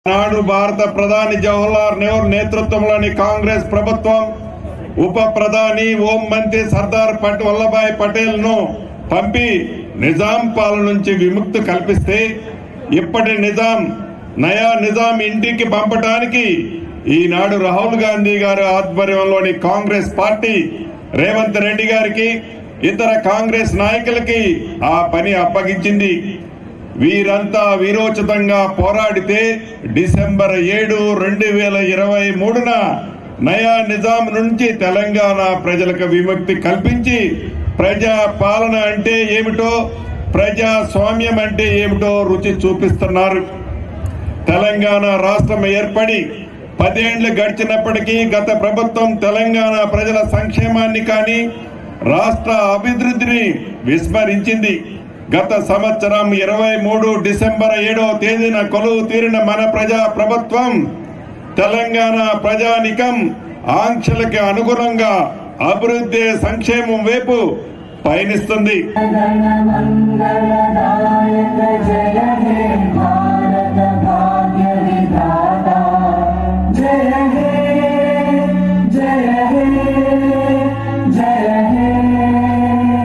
నాడు భారత ప్రధాని జవహర్లాల్ నెహ్రూ నేతృత్వంలోని కాంగ్రెస్ ప్రభుత్వం ఉప ప్రధాని హోం మంత్రి సర్దార్ పట్ వల్లభాయ్ పటేల్ ను పంపి నిజాం పాలన నుంచి విముక్తి కల్పిస్తే ఇప్పటి నిజాం నయా నిజాం ఇంటికి పంపటానికి ఈనాడు రాహుల్ గాంధీ గారి ఆధ్వర్యంలోని కాంగ్రెస్ పార్టీ రేవంత్ రెడ్డి గారికి ఇతర కాంగ్రెస్ నాయకులకి ఆ పని అప్పగించింది వీరంతా వీరోచితంగా పోరాడితే డిసెంబర్ ఏడు రెండు వేల ఇరవై మూడున నయా నిజాం నుంచి తెలంగాణ ప్రజలకు విముక్తి కల్పించి ప్రజా పాలన అంటే ఏమిటో ప్రజాస్వామ్యం అంటే ఏమిటో రుచి చూపిస్తున్నారు తెలంగాణ రాష్ట్రం ఏర్పడి పదేండ్లు గడిచినప్పటికీ గత ప్రభుత్వం తెలంగాణ ప్రజల సంక్షేమాన్ని కానీ రాష్ట్ర అభివృద్ధిని విస్మరించింది గత సంవత్సరం ఇరవై మూడు డిసెంబర్ ఏడవ తేదీన కొలువు తీరిన మన ప్రజా ప్రభుత్వం తెలంగాణ ప్రజానికం ఆంక్షలకి అనుగుణంగా అభివృద్ధి సంక్షేమం వైపు పయనిస్తుంది జన మంగళదాయక